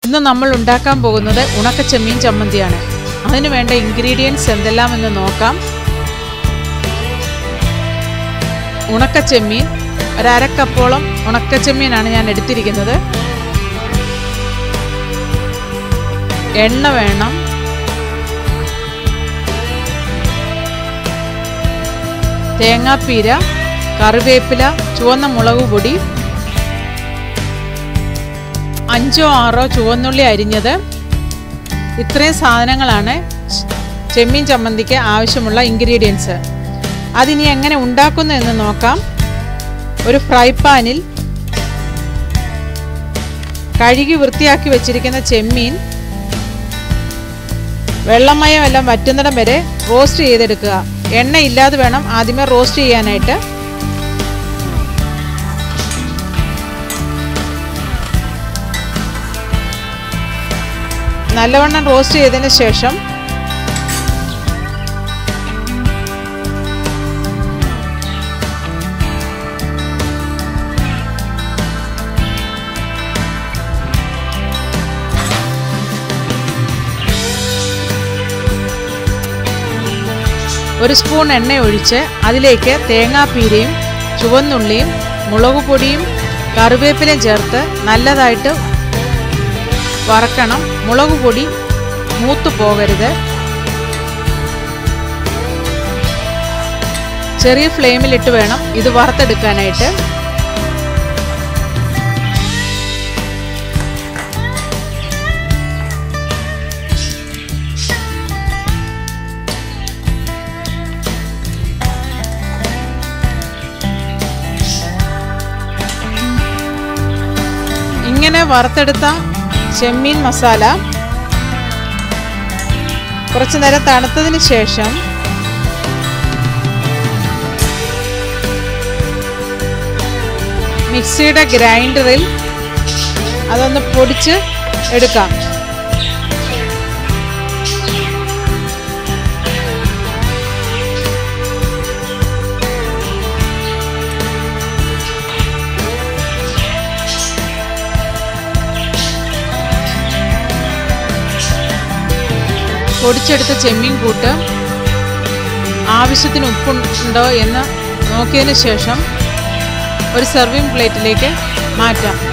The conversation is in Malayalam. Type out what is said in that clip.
ഇന്ന് നമ്മൾ ഉണ്ടാക്കാൻ പോകുന്നത് ഉണക്ക ചെമ്മീൻ ചമ്മന്തിയാണ് അതിന് വേണ്ട ഇൻഗ്രീഡിയൻസ് എന്തെല്ലാമെന്ന് നോക്കാം ഉണക്ക ചെമ്മീൻ ഒരക്കപ്പോളം ഉണക്ക ചെമ്മീനാണ് ഞാൻ എടുത്തിരിക്കുന്നത് എണ്ണ വേണം തേങ്ങാപ്പീര കറിവേപ്പില ചുവന്ന മുളക് പൊടി അഞ്ചോ ആറോ ചുവന്നുള്ളി അരിഞ്ഞത് ഇത്രയും സാധനങ്ങളാണ് ചെമ്മീൻ ചമ്മന്തിക്ക് ആവശ്യമുള്ള ഇൻഗ്രീഡിയൻസ് അതിനി എങ്ങനെ ഉണ്ടാക്കുന്നു എന്ന് നോക്കാം ഒരു ഫ്രൈ പാനിൽ കഴുകി വൃത്തിയാക്കി വെച്ചിരിക്കുന്ന ചെമ്മീൻ വെള്ളമയം എല്ലാം വറ്റുന്നിടം വരെ റോസ്റ്റ് ചെയ്തെടുക്കുക എണ്ണ ഇല്ലാതെ വേണം ആദ്യമേ റോസ്റ്റ് ചെയ്യാനായിട്ട് നല്ലവണ്ണം റോസ്റ്റ് ചെയ്തതിന് ശേഷം ഒരു സ്പൂൺ എണ്ണ ഒഴിച്ച് അതിലേക്ക് തേങ്ങാപ്പീരയും ചുവന്നുള്ളിയും മുളക് പൊടിയും കറിവേപ്പിലയും ചേർത്ത് നല്ലതായിട്ട് വറക്കണം മുളക് പൊടി മൂത്തു പോകരുത് ചെറിയ ഫ്ലെയിമിലിട്ട് വേണം ഇത് വറുത്തെടുക്കാനായിട്ട് ഇങ്ങനെ വറുത്തെടുത്ത ചെമ്മീൻ മസാല കുറച്ചു നേരം തണുത്തതിന് ശേഷം മിക്സിയുടെ ഗ്രൈൻഡറിൽ അതൊന്ന് പൊടിച്ച് എടുക്കാം പൊടിച്ചെടുത്ത ചെമ്മീൻ കൂട്ട് ആവശ്യത്തിന് ഉപ്പുണ്ടോ എന്ന് നോക്കിയതിന് ശേഷം ഒരു സെർവിങ് പ്ലേറ്റിലേക്ക് മാറ്റാം